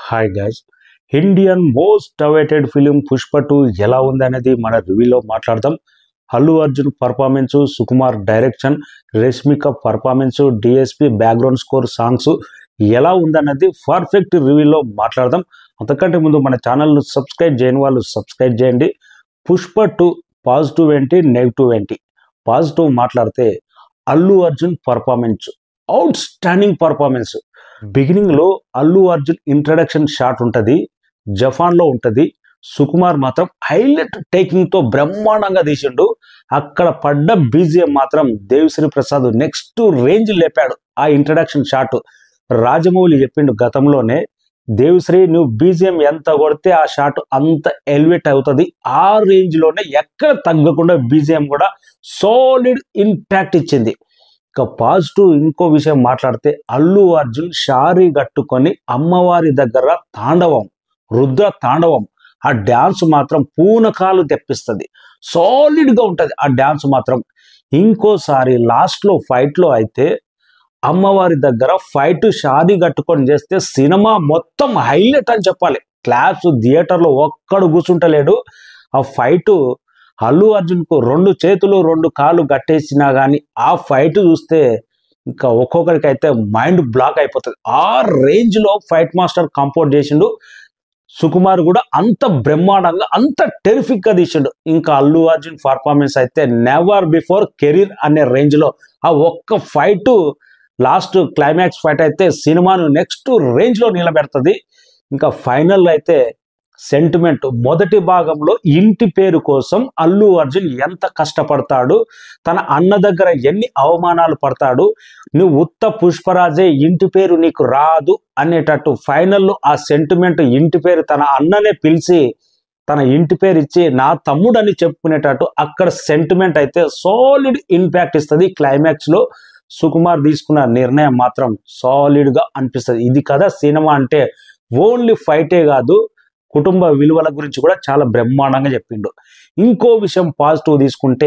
hi guys Indian most awaited film Pushpa two ఎలా ఉంది అనేది మన రివ్యూలో మాట్లాడదాం Allu Arjun performance Sukumar direction Rashmika performance DSP background score songs ఎలా ఉందన్నది పర్ఫెక్ట్ రివ్యూలో మాట్లాడదాం అంతకంటే ముందు మన ఛానల్ను సబ్స్క్రైబ్ చేయని వాళ్ళు సబ్స్క్రైబ్ చేయండి పుష్ప టూ పాజిటివ్ ఏంటి నెగిటివ్ ఏంటి పాజిటివ్ మాట్లాడితే Allu Arjun performance outstanding performance beginning లో అల్లు అర్జున్ ఇంట్రడక్షన్ షాట్ ఉంటది జపాన్ లో ఉంటది సుకుమార్ మాత్రం హైలైట్ టేకింగ్ తో బ్రహ్మాండంగా తీసిండు అక్కడ పడ్డ బీజిఎం మాత్రం దేవిశ్రీ ప్రసాద్ నెక్స్ట్ రేంజ్ లేపాడు ఆ ఇంట్రడక్షన్ షాట్ రాజమౌళి చెప్పిండు గతంలోనే దేవిశ్రీ నువ్వు బీజిఎం ఎంత కొడితే ఆ షాట్ అంత ఎలివేట్ అవుతుంది ఆ రేంజ్ లోనే ఎక్కడ తగ్గకుండా బీజిఎం కూడా సాలిడ్ ఇంపాక్ట్ ఇచ్చింది ఇక పాజిటివ్ ఇంకో విషయం మాట్లాడితే అల్లు అర్జున్ షారీ కట్టుకొని అమ్మవారి దగ్గర తాండవం రుద్ర తాండవం ఆ డ్యాన్స్ మాత్రం పూనకాలు తెప్పిస్తుంది సాలిడ్ గా ఉంటది ఆ డ్యాన్స్ మాత్రం ఇంకోసారి లాస్ట్ లో ఫైట్ లో అయితే అమ్మవారి దగ్గర ఫైట్ షారీ కట్టుకొని చేస్తే సినిమా మొత్తం హైలైట్ అని చెప్పాలి క్లాస్ థియేటర్ లో ఒక్కడు కూర్చుంటలేడు ఆ ఫైట్ అల్లు అర్జున్ కు రెండు చేతులు రెండు కాళ్ళు కట్టేసినా కానీ ఆ ఫైట్ చూస్తే ఇంకా ఒక్కొక్కరికి అయితే మైండ్ బ్లాక్ అయిపోతుంది ఆ రేంజ్ లో ఫైట్ మాస్టర్ కంపోజ్ చేసిండు సుకుమార్ కూడా అంత బ్రహ్మాండంగా అంత టెరిఫిక్ గా తీసిండు ఇంకా అల్లు అర్జున్ పర్ఫార్మెన్స్ అయితే నెవర్ బిఫోర్ కెరీర్ అనే రేంజ్ లో ఆ ఒక్క ఫైట్ లాస్ట్ క్లైమాక్స్ ఫైట్ అయితే సినిమాను నెక్స్ట్ రేంజ్ లో నిలబెడుతుంది ఇంకా ఫైనల్ అయితే సెంటిమెంట్ మొదటి భాగంలో ఇంటి పేరు కోసం అల్లు అర్జున్ ఎంత కష్టపడతాడు తన అన్న దగ్గర ఎన్ని అవమానాలు పడతాడు నువ్వు ఉత్త పుష్పరాజే ఇంటి పేరు నీకు రాదు అనేటట్టు ఫైనల్లో ఆ సెంటిమెంట్ ఇంటి పేరు తన అన్ననే పిలిచి తన ఇంటి పేరు ఇచ్చి నా తమ్ముడు అని చెప్పుకునేటట్టు అక్కడ సెంటిమెంట్ అయితే సాలిడ్ ఇంపాక్ట్ ఇస్తుంది క్లైమాక్స్ లో సుకుమార్ తీసుకున్న నిర్ణయం మాత్రం సాలిడ్ గా అనిపిస్తుంది ఇది కదా సినిమా అంటే ఓన్లీ ఫైటే కాదు కుటుంబ విలువల గురించి కూడా చాలా బ్రహ్మాండంగా చెప్పిండు ఇంకో విషయం పాజిటివ్ తీసుకుంటే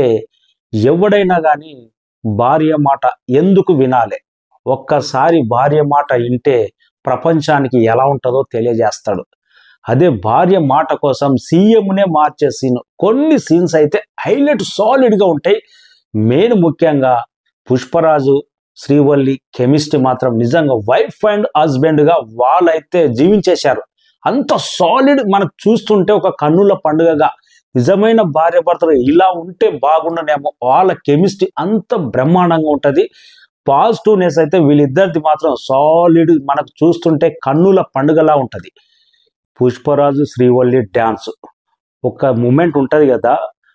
ఎవడైనా కానీ భార్య మాట ఎందుకు వినాలి ఒక్కసారి భార్య మాట వింటే ప్రపంచానికి ఎలా ఉంటుందో తెలియజేస్తాడు అదే భార్య మాట కోసం సీఎంనే మార్చే సీన్ కొన్ని సీన్స్ అయితే హైలైట్ సాలిడ్గా ఉంటాయి మెయిన్ ముఖ్యంగా పుష్పరాజు శ్రీవల్లి కెమిస్ట్రీ మాత్రం నిజంగా వైఫ్ అండ్ హస్బెండ్గా వాళ్ళైతే జీవించేశారు అంత సాలిడ్ మనకు చూస్తుంటే ఒక కన్నుల పండుగగా నిజమైన భార్య భర్తలు ఇలా ఉంటే బాగుండనేమో వాళ్ళ కెమిస్ట్రీ అంత బ్రహ్మాండంగా ఉంటుంది పాజిటివ్నెస్ అయితే వీళ్ళిద్దరిది మాత్రం సాలిడ్ మనకు చూస్తుంటే కన్నుల పండుగలా ఉంటుంది పుష్పరాజు శ్రీవల్లి డ్యాన్స్ ఒక మూమెంట్ ఉంటుంది కదా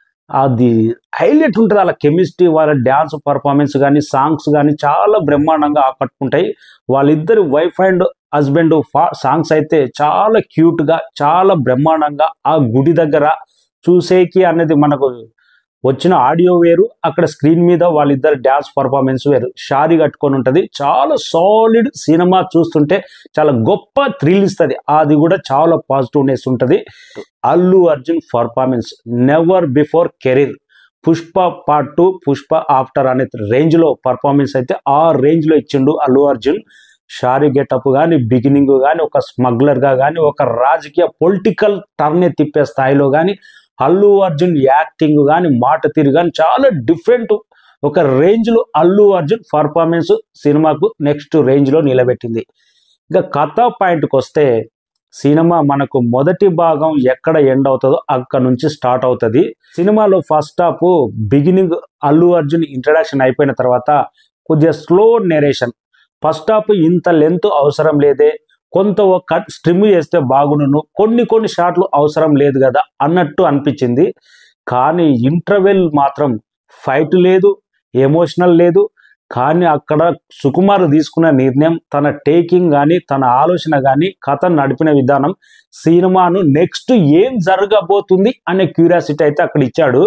అది హైలైట్ ఉంటుంది వాళ్ళ కెమిస్ట్రీ వాళ్ళ డ్యాన్స్ పర్ఫార్మెన్స్ కానీ సాంగ్స్ కానీ చాలా బ్రహ్మాండంగా ఆకట్టుకుంటాయి వాళ్ళిద్దరు వైఫ్ అండ్ హస్బెండ్ సాంగ్స్ అయితే చాలా క్యూట్గా చాలా బ్రహ్మాండంగా ఆ గుడి దగ్గర చూసేకి అనేది మనకు వచ్చిన ఆడియో వేరు అక్కడ స్క్రీన్ మీద వాళ్ళిద్దరు డ్యాన్స్ పర్ఫార్మెన్స్ వేరు షారీ కట్టుకొని ఉంటుంది చాలా సాలిడ్ సినిమా చూస్తుంటే చాలా గొప్ప థ్రిల్ ఇస్తుంది అది కూడా చాలా పాజిటివ్నెస్ ఉంటుంది Allu Arjun performance never before career Pushpa part two Pushpa after అనే రేంజ్లో పర్ఫార్మెన్స్ అయితే ఆ రేంజ్లో ఇచ్చిండు అల్లు అర్జున్ షారీ గెటప్ కానీ బిగినింగ్ కానీ ఒక స్మగ్లర్గా కానీ ఒక రాజకీయ పొలిటికల్ టర్నే తిప్పే స్థాయిలో కానీ అల్లు అర్జున్ యాక్టింగ్ కానీ మాట తీరు కానీ చాలా డిఫరెంట్ ఒక రేంజ్లో అల్లు అర్జున్ పర్ఫార్మెన్స్ సినిమాకు నెక్స్ట్ రేంజ్లో నిలబెట్టింది ఇక కథ పాయింట్కి వస్తే సినిమా మనకు మొదటి భాగం ఎక్కడ ఎండ్ అవుతుందో అక్కడ నుంచి స్టార్ట్ అవుతుంది సినిమాలో first half beginning Allu Arjun introduction అయిపోయిన తర్వాత కొద్దిగా స్లో నెరేషన్ ఫస్ట్ హాఫ్ ఇంత లెంత్ అవసరం లేదే కొంత ఒక స్ట్రిమ్ చేస్తే బాగుండును కొన్ని కొన్ని షాట్లు అవసరం లేదు కదా అన్నట్టు అనిపించింది కానీ ఇంటర్వెల్ మాత్రం ఫైట్ లేదు ఎమోషనల్ లేదు కానీ అక్కడ సుకుమార్ తీసుకున్న నిర్ణయం తన టేకింగ్ కానీ తన ఆలోచన కానీ కథ నడిపిన విధానం సినిమాను నెక్స్ట్ ఏం జరగబోతుంది అనే క్యూరియాసిటీ అయితే అక్కడ ఇచ్చాడు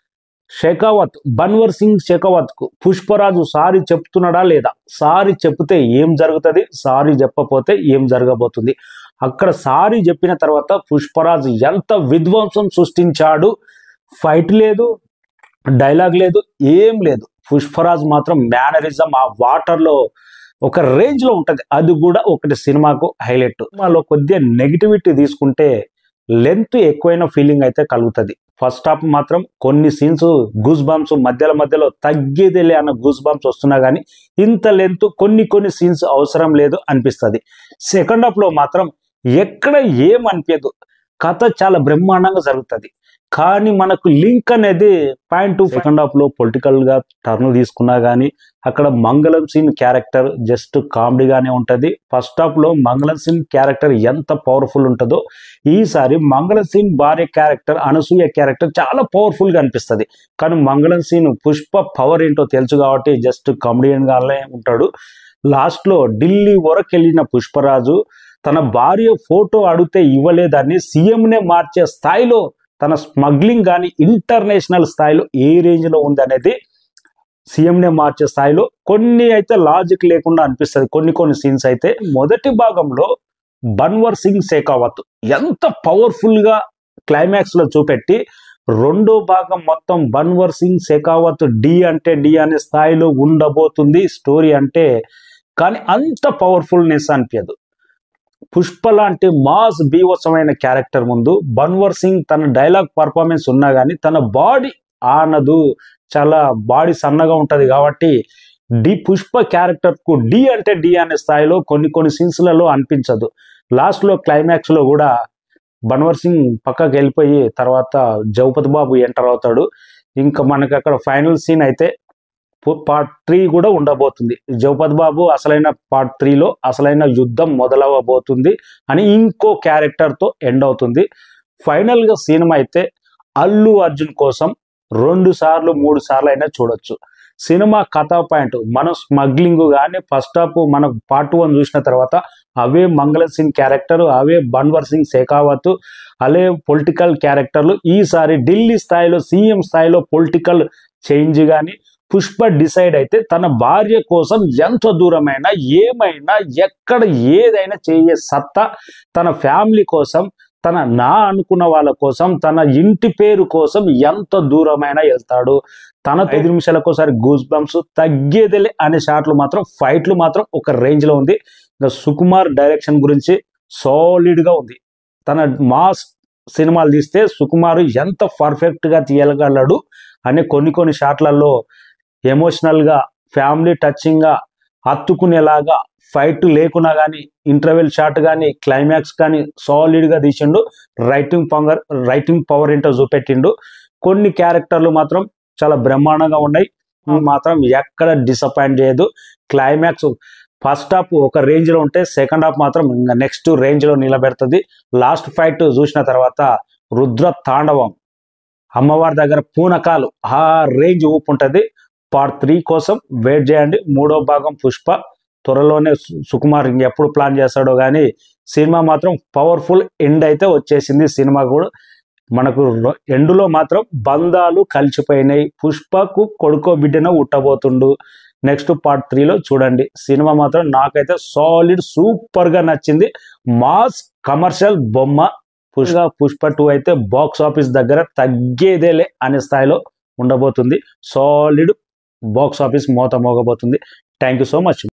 షెకావత్ బన్వర్ సింగ్ షెకావత్ కు పుష్పరాజు సారీ చెప్తున్నాడా లేదా సారీ చెప్తే ఏం జరుగుతుంది సారీ చెప్పకపోతే ఏం జరగబోతుంది అక్కడ సారీ చెప్పిన తర్వాత పుష్పరాజు ఎంత విధ్వంసం సృష్టించాడు ఫైట్ లేదు డైలాగ్ లేదు ఏం లేదు పుష్పరాజ్ మాత్రం మేనరిజం ఆ వాటర్లో ఒక రేంజ్ లో ఉంటది అది కూడా ఒకటి సినిమాకు హైలైట్ సినిమాలో కొద్దిగా నెగిటివిటీ తీసుకుంటే లెంత్ ఎక్కువైన ఫీలింగ్ అయితే కలుగుతుంది ఫస్ట్ హాఫ్ మాత్రం కొన్ని సీన్స్ గూస్ బాంబ్స్ మధ్యలో మధ్యలో తగ్గేదేలే అన్న గూస్ బాంబ్స్ వస్తున్నా కానీ ఇంత లెంత్ కొన్ని కొన్ని సీన్స్ అవసరం లేదు అనిపిస్తుంది సెకండ్ హాఫ్ లో మాత్రం ఎక్కడ ఏం అనిపించదు కథ చాలా బ్రహ్మాండంగా జరుగుతుంది కానీ మనకు లింక్ అనేది పాయింట్ టు సెకండ్ హాఫ్ లో పొలిటికల్ గా టర్న్ తీసుకున్నా కానీ అక్కడ మంగళం సీన్ క్యారెక్టర్ జస్ట్ కామెడీగానే ఉంటది ఫస్ట్ హాఫ్ లో మంగళం సీన్ క్యారెక్టర్ ఎంత పవర్ఫుల్ ఉంటుందో ఈసారి మంగళం సీన్ భార్య క్యారెక్టర్ అనసూయ క్యారెక్టర్ చాలా పవర్ఫుల్ గా అనిపిస్తుంది కానీ మంగళం సీన్ పుష్ప పవర్ ఏంటో తెలుసు కాబట్టి జస్ట్ కామెడియన్ గానే ఉంటాడు లాస్ట్ లో ఢిల్లీ వరకు వెళ్ళిన పుష్పరాజు తన భార్య ఫోటో అడిగితే ఇవ్వలేదని సీఎంనే మార్చే స్థాయిలో తన స్మగ్లింగ్ కానీ ఇంటర్నేషనల్ స్థాయిలో ఏ రేంజ్ లో ఉంది అనేది సీఎంనే మార్చే స్థాయిలో కొన్ని అయితే లాజిక్ లేకుండా అనిపిస్తుంది కొన్ని కొన్ని సీన్స్ అయితే మొదటి భాగంలో బన్వర్ సింగ్ శేఖావత్ ఎంత పవర్ఫుల్ గా క్లైమాక్స్ లో చూపెట్టి రెండో భాగం మొత్తం బన్వర్ సింగ్ శేఖావత్ డి అంటే డి అనే స్థాయిలో ఉండబోతుంది స్టోరీ అంటే కానీ అంత పవర్ఫుల్నెస్ అనిపించదు పుష్ప లాంటి మాస్ బీవత్సమైన క్యారెక్టర్ ముందు బన్వర్ సింగ్ తన డైలాగ్ పర్ఫార్మెన్స్ ఉన్నా కానీ తన బాడీ ఆనదు చాలా బాడీ సన్నగా ఉంటది కాబట్టి డి పుష్ప క్యారెక్టర్ కు డి అంటే డి అనే స్థాయిలో కొన్ని కొన్ని సీన్స్లలో అనిపించదు లాస్ట్ లో క్లైమాక్స్ లో కూడా బన్వర్ సింగ్ పక్కకి వెళ్ళిపోయి తర్వాత జౌపతి బాబు ఎంటర్ అవుతాడు ఇంకా మనకి అక్కడ ఫైనల్ సీన్ అయితే పార్ట్ త్రీ కూడా ఉండబోతుంది జౌపతి బాబు అసలైన పార్ట్ త్రీలో అసలైన యుద్ధం మొదలవబోతుంది అని ఇంకో క్యారెక్టర్తో ఎండ్ అవుతుంది ఫైనల్గా సినిమా అయితే అల్లు అర్జున్ కోసం రెండు సార్లు మూడు సార్లు అయినా చూడొచ్చు సినిమా కథా పాయింట్ మనం స్మగ్లింగ్ కానీ ఫస్ట్ హాఫ్ మనం పార్ట్ వన్ చూసిన తర్వాత అవే మంగళ సింగ్ క్యారెక్టర్ అవే బన్వర్ సింగ్ శేఖావత్ అలే పొలిటికల్ క్యారెక్టర్లు ఈసారి ఢిల్లీ స్థాయిలో సీఎం స్థాయిలో పొలిటికల్ చేంజ్ కానీ పుష్ప డిసైడ్ అయితే తన భార్య కోసం ఎంత దూరమైనా ఏమైనా ఎక్కడ ఏదైనా చేయ సత్తా తన ఫ్యామిలీ కోసం తన నా అనుకున్న వాళ్ళ కోసం తన ఇంటి పేరు కోసం ఎంత దూరమైనా వెళ్తాడు తన ఐదు నిమిషాలకోసారి గూస్ బంప్స్ తగ్గేదిలే అనే షాట్లు మాత్రం ఫైట్లు మాత్రం ఒక రేంజ్ లో ఉంది ఇంకా సుకుమార్ డైరెక్షన్ గురించి సాలిడ్ గా ఉంది తన మాస్ సినిమాలు తీస్తే సుకుమార్ ఎంత పర్ఫెక్ట్ గా తీయగలడు అనే కొన్ని కొన్ని షాట్లలో ఎమోషనల్ గా ఫ్యామిలీ టచింగ్ గా హత్తుకునేలాగా ఫైట్ లేకున్నా కానీ ఇంటర్వెల్ షాట్ కానీ క్లైమాక్స్ కానీ సాలిడ్ గా తీసిండు రైటింగ్ పవర్ రైటింగ్ పవర్ ఏంటో చూపెట్టిండు కొన్ని క్యారెక్టర్లు మాత్రం చాలా బ్రహ్మాండంగా ఉన్నాయి ఇవి మాత్రం ఎక్కడ డిసప్పాయింట్ చేయదు క్లైమాక్స్ ఫస్ట్ హాఫ్ ఒక రేంజ్ లో ఉంటే సెకండ్ హాఫ్ మాత్రం ఇంకా నెక్స్ట్ రేంజ్ లో నిలబెడుతుంది లాస్ట్ ఫైట్ చూసిన తర్వాత రుద్ర తాండవం అమ్మవారి దగ్గర పూనకాలు ఆ రేంజ్ ఊపు ఉంటుంది పార్ట్ త్రీ కోసం వెయిట్ చేయండి మూడో భాగం పుష్ప త్వరలోనే సు- సుకుమార్ ఇంకెప్పుడు ప్లాన్ చేస్తాడో కానీ సినిమా మాత్రం పవర్ఫుల్ ఎండ్ అయితే వచ్చేసింది సినిమా కూడా మనకు రొ- ఎండులో మాత్రం బంధాలు కలిసిపోయినాయి పుష్పకు కొడుకో బిడ్డన ఉట్టబోతుండు నెక్స్ట్ పార్ట్ త్రీలో చూడండి సినిమా మాత్రం నాకైతే సాలిడ్ సూపర్ గా నచ్చింది మాస్ కమర్షియల్ బొమ్మ పుష్ప పుష్ప టూ అయితే బాక్స్ ఆఫీస్ దగ్గర తగ్గేదేలే అనే స్థాయిలో ఉండబోతుంది సాలిడ్ బాక్స్ ఆఫీస్ మోత మోగబోతుంది థ్యాంక్ యూ సో మచ్